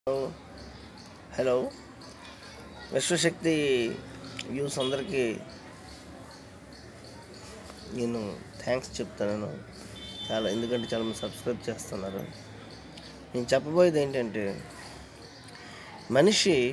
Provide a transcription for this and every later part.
hello విశ్వశక్తి views అందరికీ నేను thanks చెప్తాను చాలా ఎందుకంటే చాలా మంది సబ్స్క్రైబ్ చేస్తున్నారు నేను చెప్పబోయేది ఏంటంటే మనిషి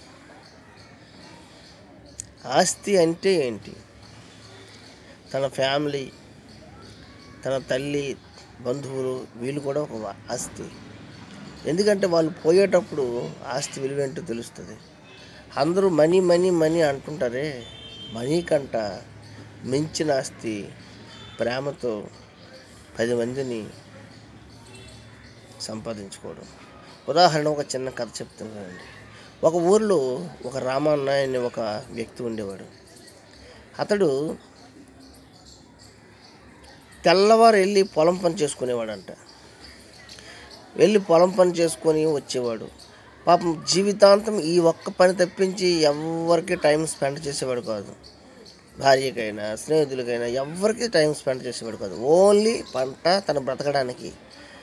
ఆస్తి అంటే ఏంటి తన ఫ్యామిలీ తన తల్లి బంధువులు వీళ్ళు కూడా ఒక వా- ఆస్తి ఎందుకంటే వాళ్ళు పోయేటప్పుడు ఆస్తి విలువ ఏంటో తెలుస్తుంది అందరూ మనీ మనీ మనీ అంటుంటారే మనీ కంట మించిన ఆస్తి ప్రేమతో పది మందిని సంపాదించుకోవడం ఉదాహరణ ఒక చిన్న కథ చెప్తున్నానండి ఒక ఊర్లో ఒక రామన్న అనే ఒక వ్యక్తి ఉండేవాడు అతడు తెల్లవారు వెళ్ళి పొలం పని చేసుకునేవాడంట వెళ్ళి పొలం పని చేసుకొని వచ్చేవాడు పాపం జీవితాంతం ఈ ఒక్క పని తప్పించి ఎవరికి టైం స్పెండ్ చేసేవాడు కాదు భార్యకైనా స్నేహితులకైనా ఎవరికి టైం స్పెండ్ చేసేవాడు కాదు ఓన్లీ పంట తన బ్రతకడానికి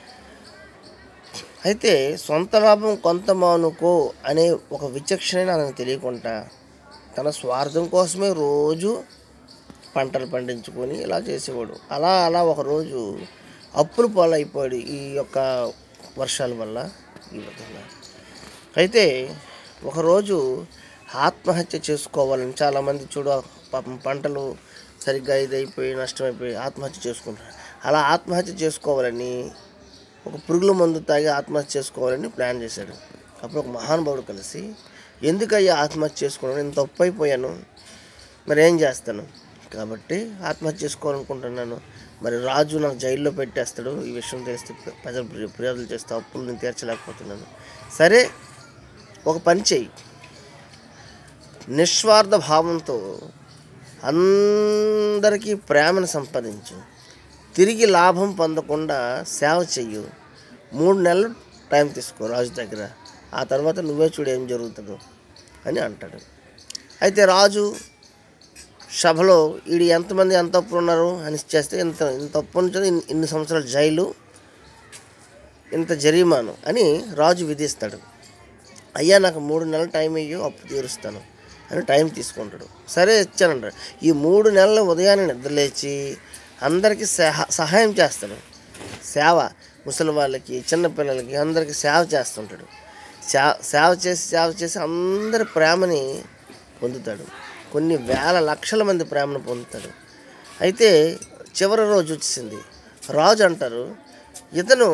అయితే సొంత లాభం కొంత మానుకో అనే ఒక విచక్షణ నాకు తెలియకుండా తన స్వార్థం కోసమే రోజు పంటలు పండించుకొని ఇలా చేసేవాడు అలా అలా ఒకరోజు అప్పులు పాలైపోయాడు ఈ యొక్క వర్షాల వల్ల ఈ విధంగా అయితే ఒకరోజు ఆత్మహత్య చేసుకోవాలని చాలామంది చూడ పాపం పంటలు సరిగ్గా ఇదైపోయి నష్టమైపోయి ఆత్మహత్య చేసుకుంటారు అలా ఆత్మహత్య చేసుకోవాలని ఒక పురుగుల మందు తాగి ఆత్మహత్య చేసుకోవాలని ప్లాన్ చేశాడు అప్పుడు ఒక మహానుభావుడు కలిసి ఎందుకయ్యా ఆత్మహత్య చేసుకోవడం నేను తప్పు అయిపోయాను మరి ఏం చేస్తాను కాబట్టి ఆత్మహత్య చేసుకోవాలనుకుంటున్నాను మరి రాజు నాకు జైల్లో పెట్టేస్తాడు ఈ విషయం తెలిస్తే ప్రజలు ఫిర్యా- ఫిర్యాదులు చేస్తే అప్పులు నేను తీర్చలేకపోతున్నాను సరే ఒక పని చెయ్యి నిస్వార్థ భావంతో అందరికీ ప్రేమను సంపాదించు తిరిగి లాభం పొందకుండా సేవ చెయ్యు మూడు నెలలు టైం తీసుకో రాజు దగ్గర ఆ తర్వాత నువ్వే చూడు ఏం జరుగుతుందో అని అంటాడు అయితే రాజు సభలో వీడు ఎంతమంది ఎంత అప్పులు ఉన్నారు అని చేస్తే ఇంత ఇంత అప్పు నుంచి ఇన్ని- ఇన్ని సంవత్సరాల జైలు ఇంత జరిమాను అని రాజు విధిస్తాడు అయ్యా నాకు మూడు నెలలు టైం అయ్యో అప్పు తీరుస్తాను అని టైం తీసుకుంటాడు సరే ఇచ్చానంటాడు ఈ మూడు నెలల ఉదయాన్నే నిద్రలేచి అందరికీ సహా సహాయం చేస్తాడు సేవ ముసలి వాళ్ళకి చిన్నపిల్లలకి అందరికీ సేవ చేస్తుంటాడు సేవ సేవ చేసి సేవ చేసి అందరి ప్రేమని పొందుతాడు కొన్ని వేల లక్షల మంది ప్రేమను పొందుతాడు అయితే చివరి రోజు వచ్చింది రాజు అంటారు ఇతను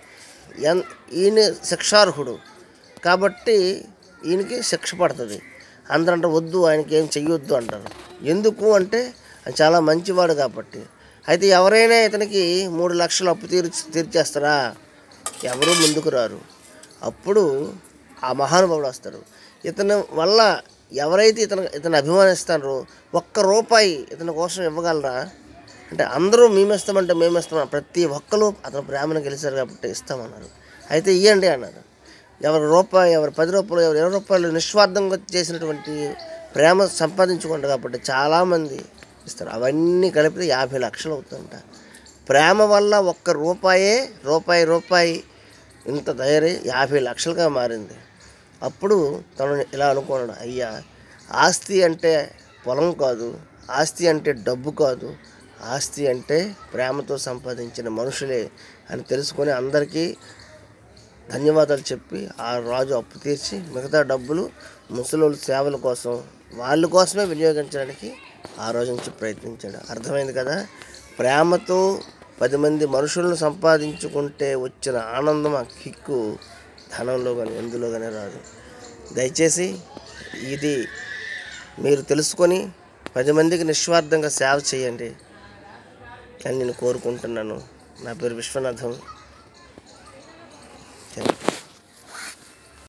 ఎన్ ఈయన శిక్షార్హుడు కాబట్టి ఈయనకి శిక్ష పడుతుంది అందరూ అంటారు వద్దు ఆయనకి ఏం చెయ్యొద్దు అంటారు ఎందుకు అంటే ఆయన చాలా మంచివాడు కాబట్టి అయితే ఎవరైనా ఇతనికి మూడు లక్షలు అప్పు తీర్చి తీర్చేస్తారా ఎవరు ముందుకు రారు అప్పుడు ఆ మహానుభావుడు వస్తాడు ఇతని వల్ల ఎవరైతే ఇతను ఇతను అభిమానిస్తారో ఒక్క రూపాయి ఇతని కోసం ఇవ్వగలరా అంటే అందరూ మేమేస్తామంటే మేమేస్తాం ప్రతి ఒక్కరు అతని ప్రేమను గెలిచారు కాబట్టి ఇస్తామన్నారు అయితే ఇవ్వండి అన్నారు ఎవరి రూపాయి ఎవరి పది రూపాయలు ఎవరు ఇరవై రూపాయలు నిస్వార్థంగా చేసినటువంటి ప్రేమ సంపాదించుకుంటారు కాబట్టి చాలామంది ఇస్తారు అవన్నీ కలిపితే యాభై లక్షలు అవుతుందంట ప్రేమ వల్ల ఒక్క రూపాయే రూపాయి రూపాయి ఇంత తయారై యాభై లక్షలుగా మారింది అప్పుడు తను ఇలా అనుకున్నాడు అయ్యా ఆస్తి అంటే పొలం కాదు ఆస్తి అంటే డబ్బు కాదు ఆస్తి అంటే ప్రేమతో సంపాదించిన మనుషులే అని తెలుసుకొని అందరికీ ధన్యవాదాలు చెప్పి ఆ రాజు అప్పు తీర్చి మిగతా డబ్బులు ముసలోళ్ళ సేవల కోసం వాళ్ళ కోసమే వినియోగించడానికి ఆ రోజు నుంచి ప్రయత్నించాడు అర్థమైంది కదా ప్రేమతో పది మంది మనుషులను సంపాదించుకుంటే వచ్చిన ఆనందం ఆ కిక్కు ధనంలో కానీ ఎందులో కానీ రాదు దయచేసి ఇది మీరు తెలుసుకొని పది మందికి నిస్వార్థంగా సేవ చేయండి అని నేను కోరుకుంటున్నాను నా పేరు విశ్వనాథం